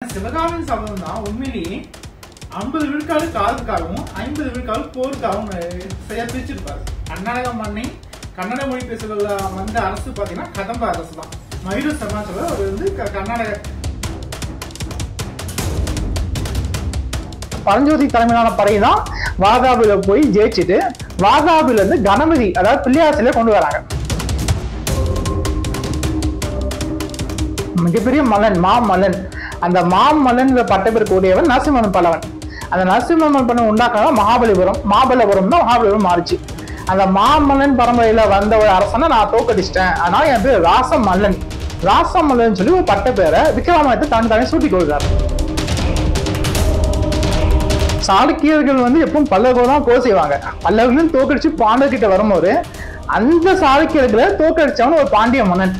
சிவகாமியின் சபதம் தான் உண்மையிலேயே ஐம்பது விழுக்காடு காதுக்காகவும் ஐம்பது விழுக்காடு போருக்காகவும் அஹ், சரியா பிரிச்சிருப்பாரு கர்நாடக மண்ணை கன்னட மொழி பேசுகிற வந்த அரசு பாத்தீங்கன்னா கதம்ப அரசு தான் மயூர சமாச்சாரம் அவர் வந்து க- கர்நாடக பரஞ்சோதி தலைமையிலான படை தான் வாகாபில போய் ஜெயிச்சுட்டு வாகாபில இருந்து கணபதி அதாவது பிள்ளையார் சிலையை கொண்டு வராங்க மிகப்பெரிய மலன் மாமல்லன் அந்த மாமல்லன் பட்டப்பெருக்கு உடையவன் நரசிம்மன் பல்லவன் அந்த நரசிம்மன் பல்லவன் உண்டாக்காக மகாபலிபுரம் மாபலிபுரம் தான் மகாபலிபுரம் மாறுச்சு அந்த மாமல்லன் பரம்பரையில வந்த ஒரு அரசனை நான் தோக்கடிச்சிட்டேன் அதனால என் பேர் ராசமல்லன் ராசமல்லன் சொல்லி ஒரு பட்ட பேரை விக்ரமாதித்த தான் தானே சூட்டிக் கொள்கிறார் சாளுக்கியர்கள் வந்து எப்பவும் பல்லவர்கள் தான் போர் செய்வாங்க பல்லவர்களும் தோக்கடிச்சு பாண்டவர் கிட்ட வரும்போது அந்த சாளுக்கியர்களை தோக்கடிச்சவன் ஒரு பாண்டிய மன்னன்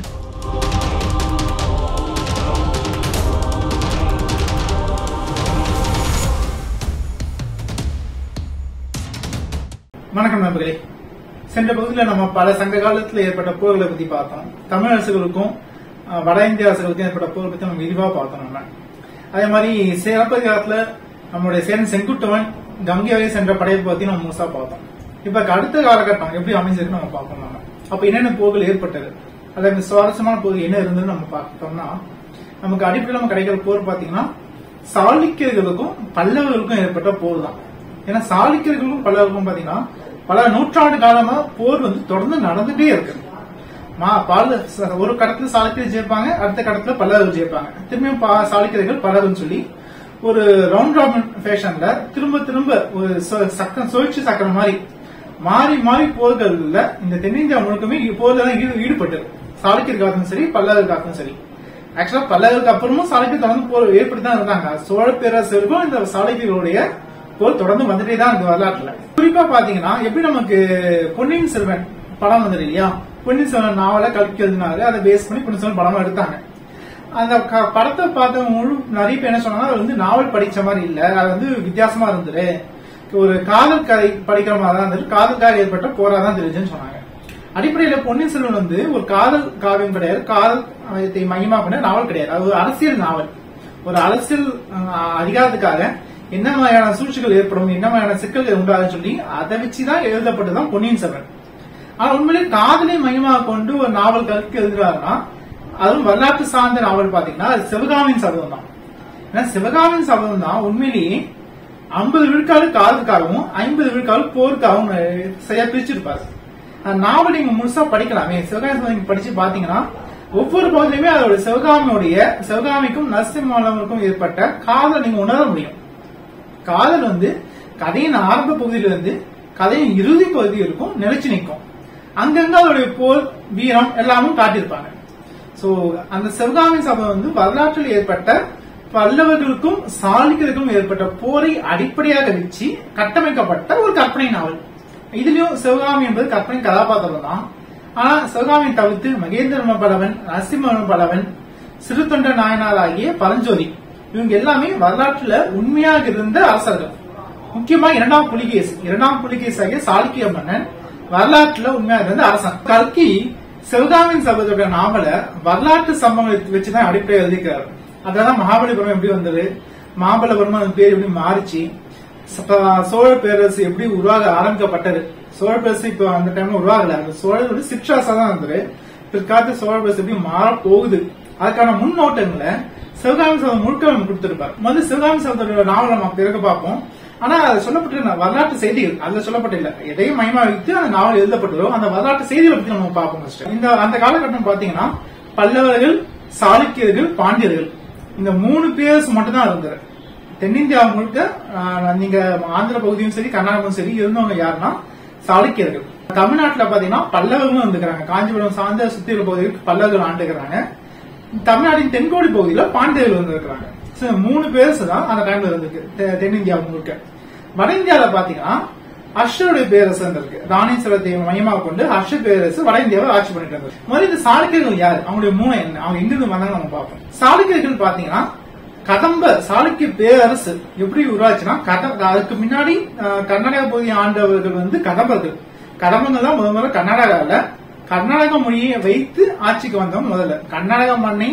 வணக்கம் நண்பர்களே சென்ற பகுதியில் நம்ம பல சங்க காலத்தில் ஏற்பட்ட போர்களை பத்தி பார்த்தோம் தமிழ் அரசுகளுக்கும் அஹ், வட இந்திய அரசுகளுக்கும் ஏற்பட்ட போர் பத்தி நம்ம விரிவா பார்த்தோம் நம்ம அதே மாதிரி சிறப்பதி காலத்துல நம்மளுடைய சேரன் செங்குட்டுவன் கங்கை வரை சென்ற படையை பத்தி நம்ம முழுசா பார்த்தோம் இப்ப அடுத்த காலகட்டம் எப்படி அமைஞ்சிருக்கு நம்ம பார்ப்போம் நம்ம அப்ப என்னென்ன போர்கள் ஏற்பட்டது அதில் சுவாரஸ்யமான போர் என்ன இருந்ததுன்னு நம்ம பார்த்தோம்னா நமக்கு அடிப்படையில் நம்ம கிடைக்கிற போர் பாத்தீங்கன்னா சாளுக்கியர்களுக்கும் பல்லவர்களுக்கும் ஏற்பட்ட போர் தான் ஏன்னா சாளுக்கியர்களுக்கும் பல்லவர்களுக்கும் பாத்தீங்கன்னா பல நூற்றாண்டு காலமா போர் வந்து தொடர்ந்து நடந்துட்டே இருக்கு மா பால ச- ஒரு கடத்துல சாளுக்கியர் ஜெயிப்பாங்க அடுத்த கடத்துல பல்லவர்கள் ஜெயிப்பாங்க திரும்பியும் பா- சாளுக்கியர்கள் பல்லவர்கள் சொல்லி ஒரு ரவுண்ட் ராபின் ஃபேஷன்ல திரும்ப திரும்ப ஒரு ச- சக்கரம் சுழற்சி சக்கரம் மாதிரி மாறி மாறி போர்கள்ல இந்த தென்னிந்தியா முழுக்கமே போர்ல தான் ஈடு- ஈடுபட்டு சாளுக்கியர் காலத்தும் சரி பல்லவர் காலத்தும் சரி ஆக்சுவலா பல்லவருக்கு அப்புறமும் சாளுக்கியர் தொடர்ந்து போர் ஏற்பட்டு தான் இருந்தாங்க சோழ பேரரசருக்கும் இந்த சாளுக்கியர்களுடைய போர் தொடர்ந்து வந்துட்டே தான் இருக்கு வரலாற்றுல குறிப்பா பாத்தீங்கன்னா எப்படி நமக்கு பொன்னியின் செல்வன் படம் வந்தது இல்லையா பொன்னியின் செல்வன் நாவல கல்கி எழுதினாரு அதை பேஸ் பண்ணி பொன்னியின் செல்வன் படமா எடுத்தாங்க அந்த க- படத்தை பார்த்த முழு நிறைய பேர் என்ன சொன்னாங்க அது வந்து நாவல் படிச்ச மாதிரி இல்ல அது வந்து வித்தியாசமா இருந்தது ஒரு காதல் கதை படிக்கிற மாதிரி தான் இருந்தது காதலுக்காக ஏற்பட்ட போரா தான் தெரிஞ்சுன்னு சொன்னாங்க அடிப்படையில பொன்னியின் செல்வன் வந்து ஒரு காதல் காவியம் கிடையாது காதல் ஆயத்தை மையமா பண்ண நாவல் கிடையாது அது ஒரு அரசியல் நாவல் ஒரு அரசியல் அஹ், அதிகாரத்துக்காக என்ன மாதிரியான சூழ்ச்சிகள் ஏற்படும் என்ன மாதிரியான சிக்கல்கள் உண்டாகுன்னு சொல்லி அதை வச்சுதான் எழுதப்பட்டதுதான் பொன்னியின் செல்வன் ஆனா உண்மையிலே காதலை மையமாக கொண்டு ஒரு நாவல் கல்கி எழுதுறாருன்னா அதுவும் வரலாற்று சார்ந்த நாவல் பாத்தீங்கன்னா அது சிவகாமியின் சபதம் தான் ஏன்னா சிவகாமியின் சபதம் தான் உண்மையிலேயே ஐம்பது விழுக்காடு காதலுக்காகவும் ஐம்பது விழுக்காடு போருக்காகவும் அஹ், சரியா பிரிச்சிருப்பாரு அந்த நாவல் நீங்க முழுசா படிக்கலாமே சிவகாமி சபதம் நீங்க படிச்சு பாத்தீங்கன்னா ஒவ்வொரு பகுதியுமே அதோட சிவகாமியுடைய சிவகாமிக்கும் நரசிம்மனுக்கும் ஏற்பட்ட காதல் நீங்க உணர முடியும் காதல் வந்து கதையின் ஆரம்ப பகுதியிலிருந்து கதையின் இறுதி பகுதி இருக்கும் நிலைச்சு நிற்கும் அங்கங்க அதோடைய போர் வீரம் எல்லாமும் காட்டியிருப்பாங்க சோ அந்த சிவகாமி சபை வந்து வரலாற்றில் ஏற்பட்ட பல்லவர்களுக்கும் சாளுக்கியர்களுக்கும் ஏற்பட்ட போரை அடிப்படையாக வச்சு கட்டமைக்கப்பட்ட ஒரு கற்பனை நாவல் இதுலயும் சிவகாமி என்பது கற்பனை கதாபாத்திரம் தான் ஆனா சிவகாமியை தவிர்த்து மகேந்திரம பலவன் நரசிம்ம பலவன் சிறுத்தொண்ட நாயனார் ஆகிய பரஞ்சோதி இவங்க எல்லாமே வரலாற்றுல உண்மையாக இருந்த அரசர்கள் முக்கியமா இரண்டாம் புலிகேசி இரண்டாம் புலிகேசி ஆகிய சாளுக்கிய மன்னன் வரலாற்றுல உண்மையாக இருந்த அரசன் கல்கி சிவகாமியின் சபதோட நாவல வரலாற்று சம்பவங்களை வச்சுதான் அடிப்படை எழுதிக்கிறார் அதான் மகாபலிபுரம் எப்படி வந்தது மகாபலிபுரம் அந்த பேர் எப்படி மாறிச்சு ச- சோழ பேரரசு எப்படி உருவாக ஆரம்பிக்கப்பட்டது சோழ பேரரசு இப்போ அந்த டைம்ல உருவாகல அந்த சோழர் வந்து சிற்றாசா தான் இருந்தது பிற்காலத்து சோழ பேரரசு எப்படி மாற போகுது அதுக்கான முன்னோட்டங்களை சிவகாமி சபதம் முழுக்க நம்ம கொடுத்திருப்பார் முதல்ல சிவகாமி சபதோட நாவல் நம்ம பிறகு பார்ப்போம் ஆனா அது சொல்லப்பட்ட வரலாற்று செய்திகள் அதுல சொல்லப்பட்டில்ல எதையும் மையமா வைத்து அந்த நாவல் எழுதப்பட்டதோ அந்த வரலாற்று செய்திகளை பத்தி நம்ம பார்ப்போம் first. இந்த அந்த காலகட்டம் பாத்தீங்கன்னா பல்லவர்கள் சாளுக்கியர்கள் பாண்டியர்கள் இந்த மூணு பேர்ஸ் மட்டும் தான் இருந்தது தென்னிந்தியா முழுக்க ஆஹ், நீங்க ஆந்திர பகுதியும் சரி கர்நாடகம் சரி இருந்தவங்க யாருன்னா சாளுக்கியர்கள் தமிழ்நாட்டுல பாத்தீங்கன்னா பல்லவர்களும் வந்துக்கிறாங்க காஞ்சிபுரம் சார்ந்த சுத்தியுள்ள பகுதிகளுக்கு பல்லவர்கள் ஆண்டுகிறாங்க தமிழ்நாட்டின் தென்கோடி பகுதியில பாண்டியர்கள் வந்திருக்கிறாங்க So, மூணு பேர்ஸ் தான் அந்த டைம்ல இருந்திருக்கு தெ- தென்னிந்தியா முழுக்க வட இந்தியால பாத்தீங்கன்னா அஷ்டருடைய பேரரசு இருக்கு ராணேஸ்வரத்தை மையமாக கொண்டு அஷ்ட பேரரசு வட இந்தியாவை ஆட்சி பண்ணிட்டு இருந்தது முதல்ல இந்த சாளுக்கியர்கள் யாரு அவங்களுடைய மூலம் என்ன அவங்க எங்கிருந்து வந்தாங்க நம்ம பார்ப்போம் சாளுக்கியர்கள் பாத்தீங்கன்னா கதம்ப சாளுக்கிய பேரரசு எப்படி உருவாச்சுன்னா கத அதுக்கு முன்னாடி அஹ், கர்நாடக பகுதியை ஆண்டவர்கள் வந்து கதம்பர்கள் கதம்பங்கள் தான் முதல் முதல்ல கர்நாடகாவில் கர்நாடக மொழியை வைத்து ஆட்சிக்கு வந்தவங்க முதல்ல கர்நாடக மண்ணை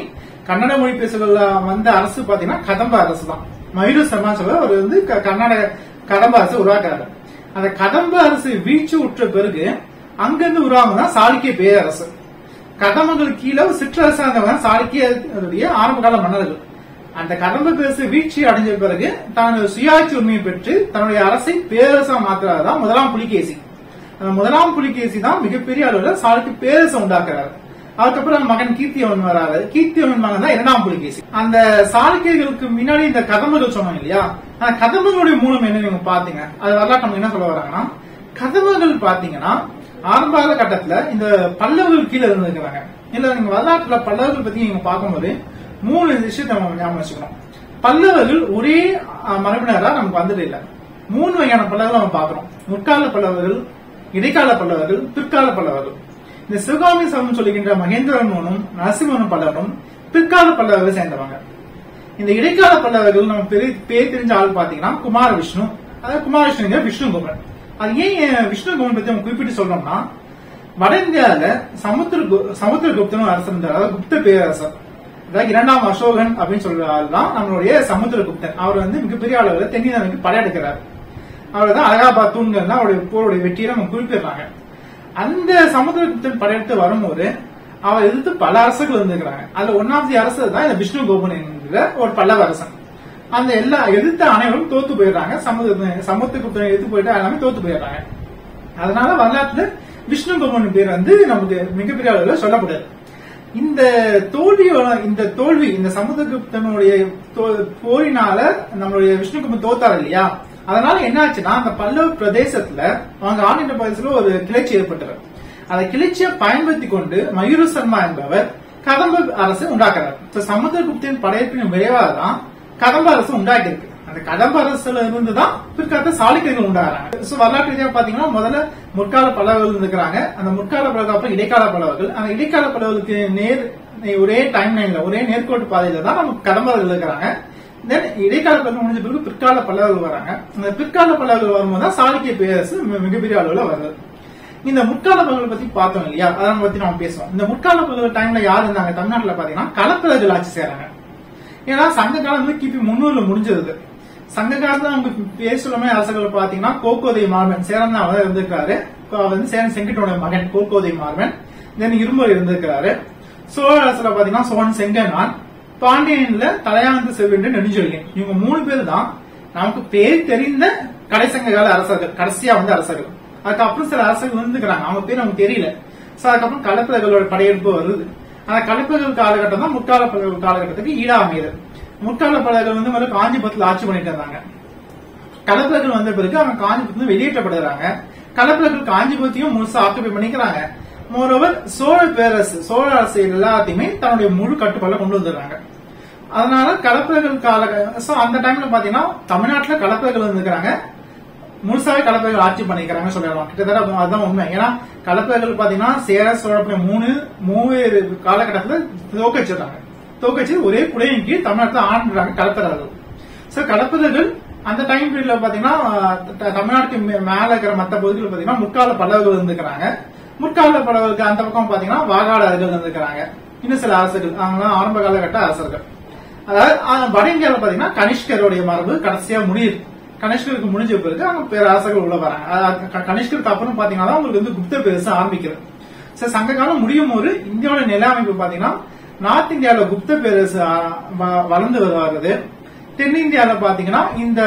கன்னட மொழி பேசுகிற வந்த அரசு பாத்தீங்கன்னா கதம்ப அரசு தான் மயூர சர்மா சொல்ல அவர் வந்து க- கர்நாடக கதம்ப அரசு உருவாக்குறாரு அந்த கதம்ப அரசு வீழ்ச்சி உற்ற பிறகு அங்கிருந்து உருவாகுதான் சாளுக்கிய பேரரசு கதம்பங்கள் கீழே ஒரு சிற்றரசா இருந்தவங்க சாளுக்கிய ஆரம்ப கால மன்னர்கள் அந்த கதம்ப பேரரசு வீழ்ச்சி அடைஞ்ச பிறகு தனது சுயாட்சி உரிமையை பெற்று தன்னுடைய அரசை பேரரசா மாத்துறதுதான் முதலாம் புலிகேசி அந்த முதலாம் புலிகேசி தான் மிகப்பெரிய அளவுல சாளுக்கு பேரரசை உண்டாக்குறாரு அதுக்கப்புறம் அந்த மகன் கீர்த்தியவன் வராரு கீர்த்தியவன் மகன் தான் இரண்டாம் புலிகேசி அந்த சாளுக்கியர்களுக்கு முன்னாடி இந்த கதம்புகள் சொன்னோம் இல்லையா அந்த கதம்புகளுடைய மூலம் என்ன நீங்க பாத்தீங்க அது வரலாற்று நமக்கு என்ன சொல்ல வராங்கன்னா கதம்புகள் பாத்தீங்கன்னா ஆரம்ப காலகட்டத்துல இந்த பல்லவர்கள் கீழே இருந்திருக்கிறாங்க இல்ல நீங்க வரலாற்றுல பல்லவர்கள் பத்தி நீங்க பார்க்கும்போது மூணு விஷயத்தை நம்ம ஞாபகம் வச்சுக்கணும் பல்லவர்கள் ஒரே அஹ், மரபினரா நமக்கு வந்தது இல்ல மூணு வகையான பல்லவர்கள் நம்ம பாக்குறோம் முற்கால பல்லவர்கள் இடைக்கால பல்லவர்கள் பிற்கால பல்லவர்கள் இந்த சிவகாமி சமம் சொல்லுகின்ற மகேந்திரனும் நரசிம்மனும் பல்லவரும் பிற்கால பல்லவர்களை சேர்ந்தவங்க இந்த இடைக்கால பல்லவர்கள் நம்ம பெரிய பேர் தெரிஞ்ச ஆள் பாத்தீங்கன்னா குமார விஷ்ணு அதாவது குமார விஷ்ணுங்க விஷ்ணு குமரன் அது ஏன் விஷ்ணு குமரன் பத்தி நம்ம குறிப்பிட்டு சொல்றோம்னா வட இந்தியாவில சமுத்திர கு- சமுத்திரகுப்தன் அரசர் இருந்தார் அதாவது குப்த பேரரசர் அதாவது இரண்டாம் அசோகன் அப்படின்னு சொல்ற ஆள் தான் நம்மளுடைய சமுத்திரகுப்தன் அவர் வந்து மிகப்பெரிய அளவுல தென்னிந்தியாவுக்கு படையெடுக்கிறார் அவர் தான் அலகாபாத் தூண்கள் தான் அவருடைய போருடைய வெற்றியை நம்ம குறிப்பிடுறாங்க அந்த சமுத்திரகுப்தன் படையெடுத்து வரும்போது அவர் எதிர்த்து பல அரசர்கள் இருந்திருக்கிறாங்க அதுல ஒன்னாவது அரசர் தான் இந்த விஷ்ணு கோபன் என்கிற ஒரு பல்லவ அரசன் அந்த எல்லா எதிர்த்த அனைவரும் தோத்து போயிடுறாங்க சமுத்திர சமுத்திரகுப்தன் எதிர்த்து போயிட்டு எல்லாமே தோத்து போயிடுறாங்க அதனால வரலாற்றுல விஷ்ணு கோபன் பேர் வந்து நமக்கு மிகப்பெரிய அளவுல சொல்லப்படுது இந்த தோல்வியோட இந்த தோல்வி இந்த சமுத்திரகுப்தனுடைய தோ- போரினால நம்மளுடைய விஷ்ணுகுப்தன் தோத்தார் இல்லையா அதனால என்ன ஆச்சுன்னா அந்த பல்லவ பிரதேசத்துல அவங்க ஆண்டின பிரதேசத்துல ஒரு கிளர்ச்சி ஏற்பட்டது அந்த கிளர்ச்சியை பயன்படுத்தி கொண்டு மயூர சர்மா என்பவர் கதம்ப அரசு உண்டாக்குறாரு So, சமுத்திரகுப்தன் படையெடுப்பின் விரைவாக தான் கதம்ப அரசு உண்டாக்கியிருக்கு அந்த கதம்ப அரசுல இருந்து தான் பிற்காலத்த சாளுக்கியர்கள் உண்டாகிறாங்க சோ வரலாற்று ரீதியா பாத்தீங்கன்னா முதல்ல முற்கால பல்லவர்கள் இருக்கிறாங்க அந்த முற்கால பல்லவர்கள் அப்புறம் இடைக்கால பல்லவர்கள் அந்த இடைக்கால பல்லவர்களுக்கு நேர் ஒரே டைம் லைன்ல ஒரே நேர்கோட்டு பாதையில தான் நமக்கு கடம்பர்கள் இருக்கிறாங்க தென் இடைக்கால பல்லவர்கள் முடிஞ்ச பிறகு பிற்கால பல்லவர்கள் வராங்க இந்த பிற்கால பல்லவர்கள் வரும்போது தான் சாளுக்கிய பேரரசு மி- மிகப்பெரிய அளவுல வருது இந்த முற்கால பல்லவர்கள் பத்தி பார்த்தோம் இல்லையா அதான் பத்தி நம்ம பேசுவோம் இந்த முற்கால பல்லவர் டைம்ல யார் இருந்தாங்க தமிழ்நாட்டுல பாத்தீங்கன்னா களப்பிரர்கள் ஆட்சி செய்யறாங்க ஏன்னா சங்க காலம் வந்து கிபி முன்னூறுல முடிஞ்சது சங்க காலத்துல அவங்க பேர் சொல்லுமே அரசர்கள் பாத்தீங்கன்னா கோகோதை மார்பன் சேரன் அவர் இருந்திருக்காரு அவர் வந்து சேரன் செங்கட்டோட மகன் கோகோதை மார்பன் தென் இரும்பர் இருந்திருக்கிறாரு சோழ அரசுல பாத்தீங்கன்னா சோழன் செங்கனான் பாண்டியன்ல தலையாந்து செவ்வின்று நெடுஞ்சொல்லியன் இவங்க மூணு பேர் தான் நமக்கு பேர் தெரிந்த கடைசங்க கால அரசர்கள் கடைசியா வந்து அரசர்கள் அதுக்கப்புறம் சில அரசர்கள் வந்துக்கிறாங்க அவங்க பேர் நமக்கு தெரியல சோ அதுக்கப்புறம் கலப்பிரர்களோட படையெடுப்பு வருது அந்த கலப்பிரர்கள் காலகட்டம் தான் முற்கால பல்லவர் காலகட்டத்துக்கு ஈடா அமையுது முற்கால பல்லவர்கள் வந்து முதல்ல காஞ்சிபுரத்துல ஆட்சி பண்ணிட்டு இருந்தாங்க கலப்பிரர்கள் வந்த பிறகு அவங்க காஞ்சிபுரத்துல வெளியேற்றப்படுறாங்க கலப்பிரர்கள் காஞ்சிபுரத்தையும் முழுசா ஆக்கிரமி பண்ணிக்கிறாங்க மோரோவர் சோழ பேரரசு சோழ அரசு எல்லாத்தையுமே தன்னுடைய முழு கட்டுப்பாடுல கொண்டு வந்துடுறாங்க அதனால கலப்பிரர்கள் கால சோ அந்த டைம்ல பாத்தீங்கன்னா தமிழ்நாட்டுல கலப்பிரர்கள் இருந்துக்கிறாங்க முழுசாவே கலப்பைகள் ஆட்சி பண்ணிக்கிறாங்க சொல்லலாம் கிட்டத்தட்ட அது- அதுதான் உண்மை ஏன்னா கலப்பைகள் பாத்தீங்கன்னா சேர சோழப்படைய மூணு மூவேறு காலகட்டத்துல தோக்கச்சிடுறாங்க தோக்கச்சு ஒரே குடையின் கீழ் தமிழ்நாட்டுல ஆண்டுறாங்க கலப்பரர்கள் சோ கலப்பரர்கள் அந்த டைம் பீரியட்ல பாத்தீங்கன்னா த- தமிழ்நாட்டுக்கு மே- மேல இருக்கிற மத்த பகுதிகள் பாத்தீங்கன்னா முற்கால பல்லவர்கள் இருந்துக்கிறாங்க முற்கால பல்லவருக்கு அந்த பக்கம் பாத்தீங்கன்னா வாகாடர்கள் இருந்துக்கிறாங்க இன்னும் சில அரசர்கள் அவங்களாம் ஆரம்ப காலகட்ட அரசர்கள் அதாவது அஹ், வட இந்தியாவில் பாத்தீங்கன்னா கனிஷ்கருடைய மரபு கடைசியா முடியுது கனிஷ்கருக்கு முடிஞ்ச பிறகு அவங்க பேரரசர்கள் உள்ள வராங்க அதாவது க- கனிஷ்கருக்கு அப்புறம் பாத்தீங்கன்னா தான் உங்களுக்கு வந்து குப்த பேரரசு ஆரம்பிக்கிறது சரி சங்க காலம் முடியும் போது இந்தியாவோட நில அமைப்பு பாத்தீங்கன்னா நார்த் இந்தியாவில குப்த பேரரசு அஹ், வ- வளர்ந்து வருது தென்னிந்தியாவில பாத்தீங்கன்னா இந்த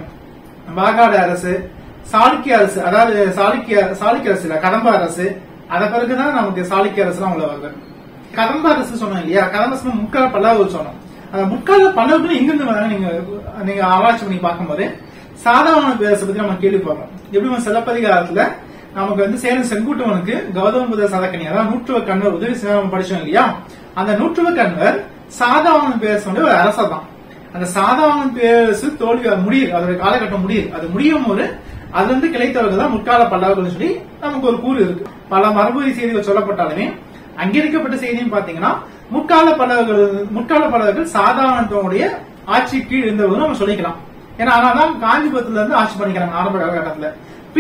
வாகாடு அரசு சாளுக்கிய அரசு அதாவது சாளுக்கிய சாளுக்கிய அரசு இல்ல கடம்ப அரசு அத பிறகுதான் நமக்கு சாளுக்கிய அரசு உள்ள வருது கடம்ப அரசு சொன்னோம் இல்லையா கடம்ப அரசு முக்கால பல்லவர்கள் சொன்னோம் அந்த முக்கால பல்லவர்கள் எங்கிருந்து வராங்க நீங்க நீங்க ஆராய்ச்சி பண்ணி பார்க்கும்போது சாதாரண பேரரசை பத்தி நம்ம கேள்விப்படுறோம் எப்படி நம்ம சிலப்பதிகாரத்துல நமக்கு வந்து சேரன் செங்குட்டுவனுக்கு கௌதம புத சதக்கணி அதாவது நூற்றுவ கண்வர் உதவி செய்ய நம்ம படிச்சோம் இல்லையா அந்த நூற்றுவ கண்வர் சாதாரண பேரரசு ஒரு அரசர் தான் அந்த சாதாரண பேரரசு தோல்வி முடியுது அதோட காலகட்டம் முடியுது அது முடியும் போது அது வந்து கிளைத்தவர்கள் தான் முற்கால பல்லவர்கள் சொல்லி நமக்கு ஒரு கூறு இருக்கு பல மரபுரி செய்திகள் சொல்லப்பட்டாலுமே அங்கீகரிக்கப்பட்ட செய்தியும் பாத்தீங்கன்னா முற்கால பல்லவர்கள் முற்கால பல்லவர்கள் சாதாரணத்தோடைய ஆட்சி கீழ் இருந்தவர்கள் நம்ம சொல்லிக்கலாம் ஏன்னா அதனாலதான் காஞ்சிபுரத்துல இருந்து ஆட்சி பண்ணிக்கிறாங்க ஆரம்ப காலகட்டத்துல பின்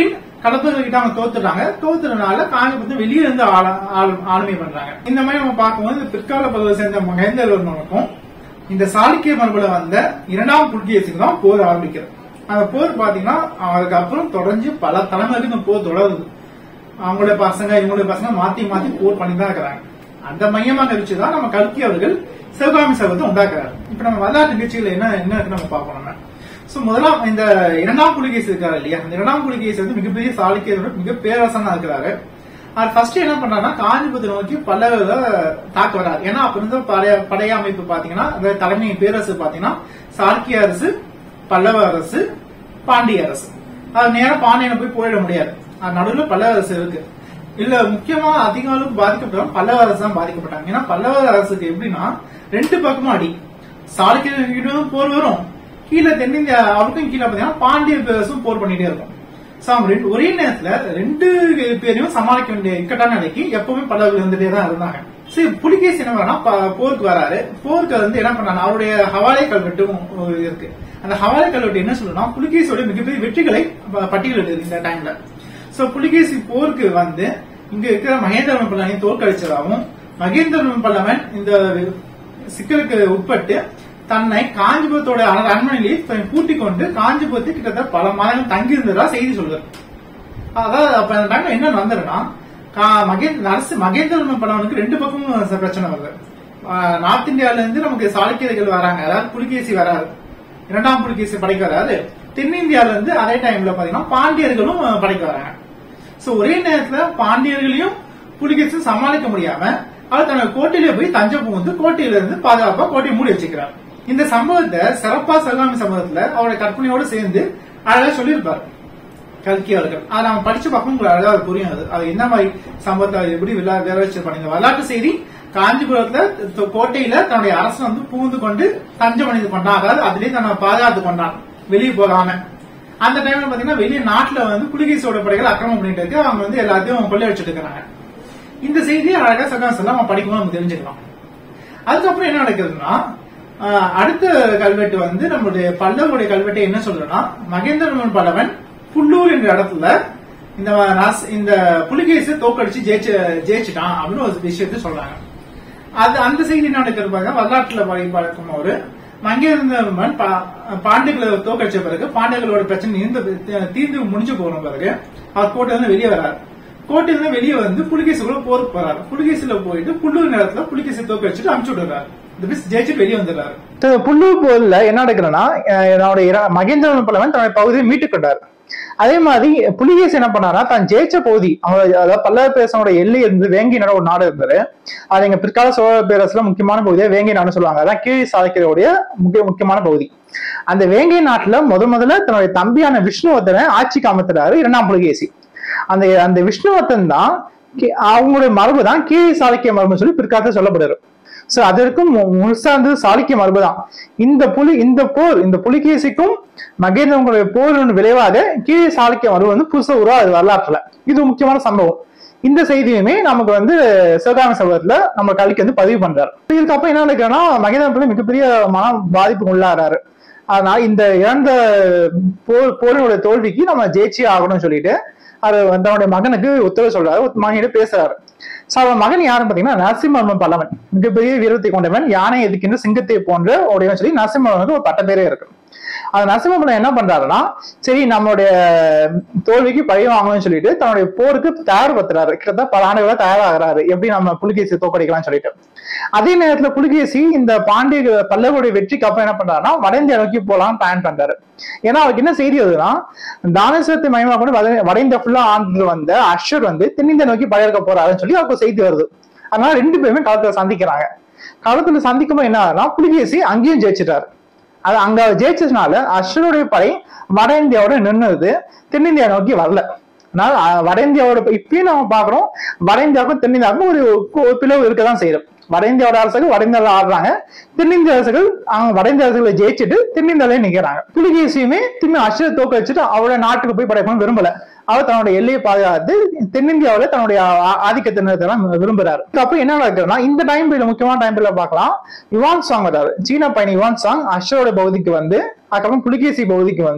கடத்தர்கள் கிட்ட அவங்க தோத்துறாங்க தோத்துறதுனால காஞ்சிபுரத்தை வெளியே இருந்து ஆள- ஆளு- ஆளுமை பண்றாங்க இந்த மாதிரி நம்ம பார்க்கும்போது இந்த பிற்கால பகுதியை சேர்ந்த மகேந்திரவர்மனுக்கும் இந்த சாளுக்கிய மரபுல வந்த இரண்டாம் புலிகேசிக்கு தான் போர் ஆரம்பிக்கிறது அந்த போர் பாத்தீங்கன்னா அதுக்கப்புறம் தொடர்ந்து பல தலைமுறைக்கு இந்த போர் தொடருது அவங்களுடைய பசங்க இவங்களுடைய பசங்க மாத்தி மாத்தி போர் பண்ணி தான் இருக்கிறாங்க அந்த மையமாக வச்சுதான் நம்ம கல்கி அவர்கள் சிவகாமி சபத்தை உண்டாக்குறாரு இப்ப நம்ம வரலாற்று நிகழ்ச்சிகள் என்ன என்ன இருக்கு நம்ம பார்ப்போம் நம்ம சோ முதலாம் இந்த இரண்டாம் புலிகேசி இருக்காரு இல்லையா இந்த இரண்டாம் புலிகேசி வந்து மிகப்பெரிய சாளுக்கியரோட மிக பேரரசனா இருக்கிறாரு அவர் ஃபர்ஸ்ட் என்ன பண்றாருன்னா காஞ்சிபுரத்தை நோக்கி பல்லவர்களை தாக்க வராரு ஏன்னா அப்ப இருந்த படைய படைய அமைப்பு பாத்தீங்கன்னா அந்த தலைமை பேரரசு பாத்தீங்கன்னா சாளுக்கிய அரசு பல்லவ அரசு பாண்டிய அரசு அது நேரா பாண்டியனை போய் போயிட முடியாது அது நடுவுல பல்லவ அரசு இருக்கு இல்ல முக்கியமா அதிக அளவுக்கு பாதிக்கப்பட்டவங்க பல்லவ அரசு தான் பாதிக்கப்பட்டாங்க ஏன்னா பல்லவ அரசுக்கு எப்படின்னா ரெண்டு பக்கமும் அடி சாளுக்கியம் போர் வரும் கீழே தென்னிந்தியா அவருக்கும் கீழே பாத்தீங்கன்னா பாண்டிய பேரரசும் போர் பண்ணிட்டே இருக்கும் So, அவங்க ரெண்டு ஒரே நேரத்துல ரெண்டு பேரையும் சமாளிக்க வேண்டிய இக்கட்டான நிலைக்கு எப்பவுமே பல்லவர்கள் வந்துட்டே தான் இருந்தாங்க சரி புலிகேசி என்ன பண்ணா போருக்கு வராரு போருக்கு வந்து என்ன பண்ணாரு அவருடைய ஹவாலை கல்வெட்டும் இருக்கு அந்த ஹவாலை கல்வெட்டு என்ன சொல்லுன்னா புலிகேசியோட மிகப்பெரிய வெற்றிகளை ப- பட்டியலிடுது இந்த டைம்ல சோ புலிகேசி போருக்கு வந்து இங்க இருக்கிற மகேந்திரவன் பல்லவனை தோற்கடிச்சதாகவும் மகேந்திரவன் பல்லவன் இந்த சிக்கலுக்கு உட்பட்டு தன்னை காஞ்சிபுரத்தோட அர- அரண்மனையிலேயே தன்னை பூட்டிக் கொண்டு காஞ்சிபுரத்தில் கிட்டத்தட்ட பல மாதங்கள் தங்கியிருந்ததா செய்தி சொல்லுது அதாவது அப்ப அந்த டைம்ல என்ன நடந்ததுன்னா கா- மகேந்திர அரசு மகேந்திரவர்மன் பல்லவனுக்கு ரெண்டு பக்கமும் ச- பிரச்சனை வருது ஆஹ் நார்த் இந்தியால இருந்து நமக்கு சாளுக்கியர்கள் வராங்க அதாவது புலிகேசி வராது இரண்டாம் புலிகேசி படைக்க வராது தென்னிந்தியால இருந்து அதே டைம்ல பாத்தீங்கன்னா பாண்டியர்களும் அஹ், படைக்க வராங்க சோ ஒரே நேரத்துல பாண்டியர்களையும் புலிகேசியும் சமாளிக்க முடியாம அவர் தன்னோட கோட்டையில போய் தஞ்சை புகுந்து கோட்டையில இருந்து பாதுகாப்பா கோட்டையை மூடி வச்சுக்கிறார் இந்த சம்பவத்தை சிறப்பா சிவகாமி சம்பவத்துல அவருடைய கற்பனையோடு சேர்ந்து அழகா சொல்லியிருப்பார் கல்கி அவர்கள் அதை நம்ம படிச்சு பார்க்கும் உங்களுக்கு அழகா அது புரியும் அது அது என்ன மாதிரி சம்பவத்தை அது எப்படி விழா வேற வச்சிருப்பாங்க இந்த வரலாற்று செய்தி காஞ்சிபுரத்துல த- கோட்டையில தன்னுடைய அரசன் வந்து புகுந்து கொண்டு தஞ்சம் அணிந்து கொண்டான் அதாவது அதிலே தன்னை பாதுகாத்து கொண்டான் வெளியே போகாம அந்த டைம்ல பாத்தீங்கன்னா வெளிய நாட்டுல வந்து புலிகேசியோட படைகள் அக்கிரமம் பண்ணிட்டு இருக்கு அவங்க வந்து எல்லாத்தையும் கொள்ளை வச்சுட்டு இருக்காங்க இந்த செய்தியை அழகா சகாசம் நம்ம படிக்கும்போது நம்ம தெரிஞ்சுக்கலாம் அதுக்கப்புறம் என்ன நடக்குதுன்னா ஆஹ், அடுத்த கல்வெட்டு வந்து நம்மளுடைய பல்லவருடைய கல்வெட்டை என்ன சொல்றேன்னா மகேந்திரவர்மன் பல்லவன் புல்லூர் என்ற இடத்துல இந்த ராஸ்- இந்த புலிகேசி தோக்கடிச்சு ஜெயிச்சு ஜெயிச்சுட்டான் அப்படின்னு ஒரு விஷயத்த சொல்றாங்க அது அந்த செய்தி என்ன நடக்கிறது பாருங்க வரலாற்றுல படி- பார்க்கும் ஒரு மங்கேந்திரவர்மன் பா- பாண்டியர்களை தோக்கடிச்ச பிறகு பாண்டியர்களோட பிரச்சனை தீர்ந்து தீர்ந்து முடிஞ்சு போன பிறகு அவர் கோட்டையில இருந்து வெளியே வராரு கோட்டையில இருந்து வெளியே வந்து புலிகேசிக்குள்ள போருக்கு போறாரு புலிகேசில போயிட்டு புல்லூர் நேரத்துல புலிகேசி தோக்கடிச்சுட்டு அனுப்பிச்சு விடுறாரு இந்த பிஸ் ஜெயிச்சு வெளியே வந்துடுறாரு த- புல்லூர் போர்ல என்ன நடக்குதுன்னா அஹ் என்னுடைய இர- மகேந்திரவர்மன் பல்லவன் தன்னுடைய பகுதியை மீட்டுக் கொண்டார் அதே மாதிரி புலிகேசி என்ன பண்ணாரா தான் ஜெயிச்ச பகுதி அவங்க அதாவது பல்லவ பேரரசனோட எல்லை இருந்து வேங்கி நாடு ஒரு நாடு இருந்தது அது எங்க பிற்கால சோழ பேரரசுல முக்கியமான பகுதியா வேங்கை நாடுன்னு சொல்லுவாங்க அதான் கீழ் சாளுக்கியருடைய முக்கிய முக்கியமான பகுதி அந்த வேங்கை நாட்டுல முத முதல்ல தன்னுடைய தம்பியான விஷ்ணுவர்தனை ஆட்சிக்கு அமர்த்துறாரு இரண்டாம் புலிகேசி அந்த அந்த விஷ்ணுவர்தன் தான் கி- அவங்களுடைய மரபு தான் கீழ் சாளுக்கிய மரபுன்னு சொல்லி பிற்காலத்தில் சொல்லப்படுறாரு சோ அதற்கும் மு- முழுசா இருந்தது சாளுக்கிய மரபுதான் இந்த புலி இந்த போர் இந்த புலிகேசிக்கும் மகேந்திரனுடைய போரின் விளைவாக கீழே சாளுக்கிய மரபு வந்து புதுசா உருவாது வரலாற்றுல இது ஒரு முக்கியமான சம்பவம் இந்த செய்தியுமே நமக்கு வந்து சிவகாமி சபதத்துல நம்ம கல்விக்கு வந்து பதிவு பண்றாரு இதுக்கப்புறம் என்ன நடக்குதுன்னா மகேந்திரன் பிள்ளை மிகப்பெரிய மன பாதிப்புக்கு உள்ளாராரு அதனால இந்த இழந்த போர் போரினுடைய தோல்விக்கு நம்ம ஜெயிச்சே ஆகணும்னு சொல்லிட்டு அவர் தன்னுடைய மகனுக்கு உத்தரவு சொல்றாரு மகனிட பேசுறாரு சோ அவன் மகன் யாருன்னு பாத்தீங்கன்னா நரசிம்மர்மன் பல்லவன் மிகப்பெரிய வீரத்தை கொண்டவன் யானை எதுக்கின்ற சிங்கத்தை போன்ற உடையவன் சொல்லி நரசிம்மர்மனுக்கு ஒரு பட்ட பேரே இருக்கு அந்த நரசிம்மன் என்ன பண்றாருன்னா சரி நம்மளுடைய தோல்விக்கு பழி வாங்கணும்னு சொல்லிட்டு தன்னுடைய போருக்கு தயார்படுத்துறாரு கிட்டத்தட்ட பல ஆண்டுகளா தயாராகிறாரு எப்படி நம்ம புலிகேசி தோக்கடிக்கலாம்னு சொல்லிட்டு அதே நேரத்துல புலிகேசி இந்த பாண்டிய பல்லவருடைய வெற்றிக்கு அப்புறம் என்ன பண்றாருன்னா வட இந்தியா நோக்கி போலாம் பிளான் பண்றாரு ஏன்னா அவருக்கு என்ன செய்தி வருதுன்னா தானேஸ்வரத்தை மையமா கொண்டு வட- வட இந்தியா ஃபுல்லா ஆண்டு வந்த அஷர் வந்து தென்னிந்தியா நோக்கி படையெடுக்க போறாருன்னு சொல்லி அவருக்கு செய்தி வருது அதனால ரெண்டு பேருமே களத்துல சந்திக்கிறாங்க களத்துல சந்திக்கும்போது என்ன ஆகுதுன்னா புலிகேசி அங்கேயும் ஜெயிச்சிட்டாரு அது அங்க ஜெயிச்சதுனால அஸ்வருடைய படை வட இந்தியாவோட நின்னுது தென்னிந்தியா நோக்கி வரல அதனால அஹ், வட இந்தியாவோட ப- இப்பயும் நம்ம பாக்குறோம் வட இந்தியாவுக்கும் தென்னிந்தியாவுக்கும் ஒரு கு- பிளவு இருக்கதான் செய்யும் வட இந்தியாவோட அரசுகள் வட இந்தியாவில் ஆடுறாங்க தென்னிந்திய அரசுகள் அவங்க வட இந்திய அரசுகளை ஜெயிச்சுட்டு தென்னிந்தியாவிலே நிக்கிறாங்க புலிகேசியுமே திரும்பி அஸ்வரை தோக்க வச்சுட்டு அவரோட நாட்டுக்கு போய் படைக்கணும்னு விரும்பல அவர் தன்னுடைய எல்லையை பாதுகாத்து தென்னிந்தியாவில தன்னுடைய ஆ- ஆதிக்கத்தை நிறுத்தலாம் விரும்புறாரு அப்ப என்ன நடக்குதுன்னா இந்த டைம் பீரியட் முக்கியமான டைம் பீரியட் பார்க்கலாம் யுவான் சாங் வராரு சீன பயணி யுவான் சாங் அஷரோட பகுதிக்கு வந்து அதுக்கப்புறம் புலிகேசி பகுதிக்கு வந்து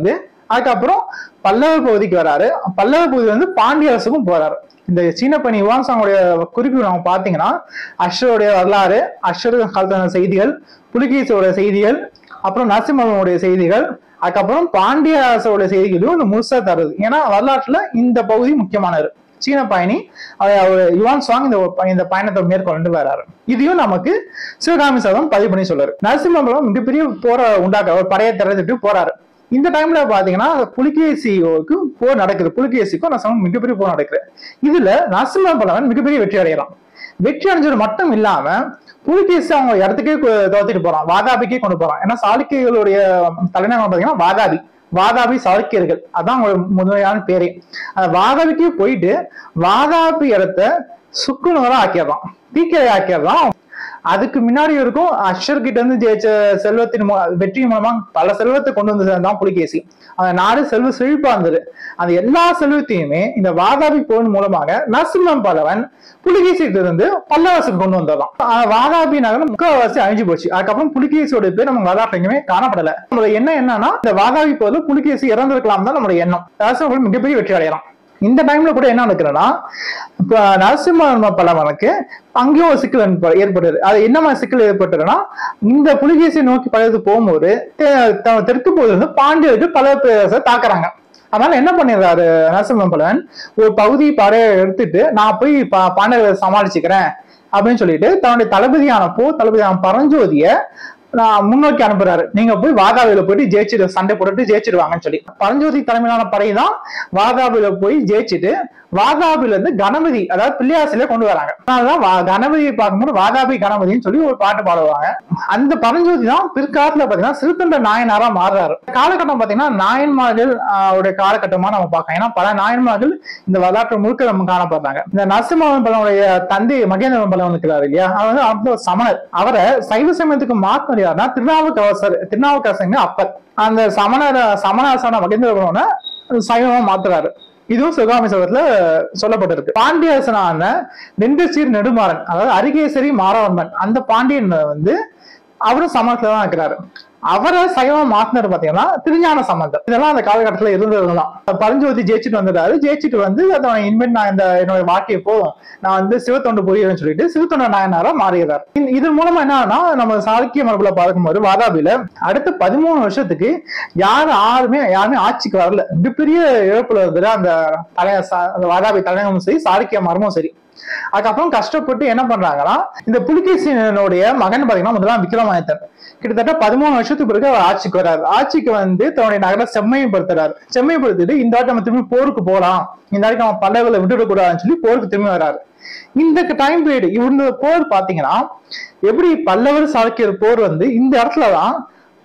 அதுக்கப்புறம் பல்லவ பகுதிக்கு வராரு பல்லவ பகுதி வந்து பாண்டிய அரசுக்கும் போறாரு இந்த சீன பணி யுவான் சாங்குடைய குறிப்பு நம்ம பாத்தீங்கன்னா அஸ்வருடைய வரலாறு அஸ்வரு காலத்தான செய்திகள் புலிகேசியோட செய்திகள் அப்புறம் நரசிம்மனுடைய செய்திகள் அதுக்கப்புறம் பாண்டிய அரசோட செய்திகளையும் இந்த முழுசா தருது ஏன்னா வரலாற்றுல இந்த பகுதி முக்கியமானது சீன பயணி அவர் அவர் யுவான் சுவாங் இந்த ப- இந்த பயணத்தை மேற்கொண்டு வராரு இதையும் நமக்கு சிவகாமி சதம் பதிவு பண்ணி சொல்றாரு நரசிம்மபுரம் மிகப்பெரிய போற உண்டாக்க ஒரு படையை திறந்துட்டு போறாரு இந்த டைம்ல பாத்தீங்கன்னா புலிகேசிக்கு போர் நடக்குது புலிகேசிக்கும் நரசிம்மம் மிகப்பெரிய போர் நடக்குது இதுல நரசிம்ம பலவன் மிகப்பெரிய வெற்றி அடையலாம் வெற்றி அடைஞ்சது மட்டும் இல்லாம புலிகேசி அவங்க இடத்துக்கே கு- துரத்திட்டு போறான் வாதாபிக்கே கொண்டு போறான் ஏன்னா சாளுக்கியர்களுடைய தலைநகரம் பாத்தீங்கன்னா வாதாபி வாதாபி சாளுக்கியர்கள் அதான் அவங்க முதன்மையான பேரே அந்த வாதாபிக்கே போயிட்டு வாதாபி இடத்த சுக்குநூறா ஆக்கிடுறான் தீக்கிரை ஆக்கிடுறான் அதுக்கு முன்னாடி இருக்கும் அஷர் கிட்ட இருந்து ஜெயிச்ச செல்வத்தின் மூ- வெற்றி மூலமா பல செல்வத்தை கொண்டு வந்து சேர்ந்தான் புலிகேசி அந்த நாடு செல்வ செழிப்பா இருந்தது அந்த எல்லா செல்வத்தையுமே இந்த வாதாபி போரின் மூலமாக நரசிம்மன் பலவன் புலிகேசிட்டு இருந்து பல்லவரசுக்கு கொண்டு வந்ததான் ஆஹ் வாதாபி நகரம் முக்கால்வாசி அழிஞ்சு போச்சு அதுக்கப்புறம் புலிகேசியோட பேர் நம்ம வரலாற்று எங்கேயுமே காணப்படல நம்மளோட எண்ணம் என்னன்னா இந்த வாதாபி போர்ல புலிகேசி இறந்திருக்கலாம் தான் நம்மளோட எண்ணம் நரசிம்மன் மிகப்பெரிய வெற்றி அடையலாம் இந்த டைம்ல கூட என்ன நடக்குதுன்னா இப்ப நரசிம்ம பலவனுக்கு அங்கேயும் ஒரு சிக்கல் ஏற்ப- ஏற்படுது அது என்ன மாதிரி சிக்கல் ஏற்பட்டதுன்னா இந்த புலிகேசியை நோக்கி பழையது போகும்போது தெ- த- தெற்கு பகுதியில இருந்து பாண்டியர்கள் பல பேரை தாக்குறாங்க அதனால என்ன பண்ணிடுறாரு நரசிம்ம பலவன் ஒரு பகுதி படையை எடுத்துட்டு நான் போய் பா- பாண்டியர்களை சமாளிச்சுக்கிறேன் அப்படின்னு சொல்லிட்டு தன்னுடைய தளபதியான போ தளபதியான பரஞ்சோதிய நான் முன்னோக்கி அனுப்புறாரு நீங்க போய் வாதாபில போயிட்டு ஜெயிச்சிட்டு சண்டை போட்டுட்டு ஜெயிச்சிடுவாங்கன்னு சொல்லி பரஞ்சோதி தலைமையிலான படை தான் வாதாபில போய் ஜெயிச்சுட்டு வாதாபில இருந்து கணபதி அதாவது பிள்ளையாசில கொண்டு வராங்க அதனாலதான் வா- கணபதியை பார்க்கும்போது வாதாபி கணபதின்னு சொல்லி ஒரு பாட்டு பாடுவாங்க அந்த பரஞ்சோதி தான் பிற்காலத்துல பாத்தீங்கன்னா சிறுத்தொண்ட நாயனாரா மாறுறாரு காலகட்டம் பாத்தீங்கன்னா நாயன்மார்கள் ஆஹ், உடைய காலகட்டமா நம்ம பார்க்கலாம் ஏன்னா பல நாயன்மார்கள் இந்த வரலாற்று முழுக்க நம்ம காணப்படுறாங்க இந்த நரசிம்மன் பலனுடைய தந்தை மகேந்திரன் பலவன் இருக்கிறாரு இல்லையா அவர் வந்து அந்த ஒரு சமணர் அவரை சைவ சமயத்துக்கு மாற்றினார் யாருன்னா திருநாவுக்கரசர் திருநாவுக்கரசங்க அப்பர் அந்த சமணர் சமணாசன மகேந்திர பலவனை சைவமா மாத்துறாரு இதுவும் சிவகாமி சபத்துல சொல்லப்பட்டிருக்கு பாண்டியரசனான நின்று சீர் நெடுமாறன் அதாவது அரிகேசரி மாறவர்மன் அந்த பாண்டியன் வந்து அவரும் சமணத்துல தான் இருக்கிறாரு அவரை சைவம் மாத்தினர் பாத்தீங்கன்னா திருஞான சம்பந்தம் இதெல்லாம் அந்த காலகட்டத்துல இருந்ததுதான் பரஞ்சோதி ஜெயிச்சுட்டு வந்துட்டாரு ஜெயிச்சுட்டு வந்து அதை இனிமேல் நான் இந்த என்னோட வாழ்க்கையை போதும் நான் வந்து சிவத்தொண்டு புரியணும்னு சொல்லிட்டு சிவத்தொண்ட நாயனாரா மாறுகிறார் இந்த- இதன் மூலமா என்னன்னா நம்ம சாளுக்கிய மரபுல பார்க்கும்போது வாதாபில அடுத்த பதிமூணு வருஷத்துக்கு யாரும் யாருமே யாருமே ஆட்சிக்கு வரல மிகப்பெரிய இழப்புல இருந்தது அந்த தலைய சா- அந்த வாதாபி தலைநகமும் சரி சாளுக்கிய மரமும் சரி அதுக்கப்புறம் கஷ்டப்பட்டு என்ன பண்றாங்கன்னா இந்த புலிகேசினுடைய மகன் பாத்தீங்கன்னா முதலாம் விக்ரமாதித்தன் கிட்டத்தட்ட பதிமூணு வருஷத்துக்கு பிறகு அவர் ஆட்சிக்கு வராரு ஆட்சிக்கு வந்து தன்னுடைய நகரை செம்மைப்படுத்துறாரு செம்மைப்படுத்திட்டு இந்த வாட்டி நம்ம திரும்பி போருக்கு போலாம் இந்த வாட்டி நம்ம பல்லவர்களை விட்டுடக்கூடாதுன்னு சொல்லி போருக்கு திரும்பி வராரு இந்த டைம் பீரியட் இந்த போர் பாத்தீங்கன்னா எப்படி பல்லவர் சாளுக்கியர் போர் வந்து இந்த இடத்துலதான்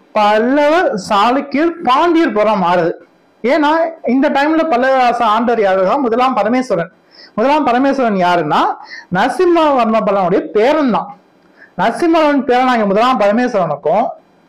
பல்லவர் சாளுக்கியர் பாண்டியர் போரா மாறுது ஏன்னா இந்த டைம்ல பல்லவ ஆண்டவர் யாருன்னா முதலாம் பரமேஸ்வரன் முதலாம் பரமேஸ்வரன் யாருன்னா நரசிம்மவர்ம பல்லவனுடைய பேரன் தான் நரசிம்மவன் பேரனாகிய முதலாம் பரமேஸ்வரனுக்கும்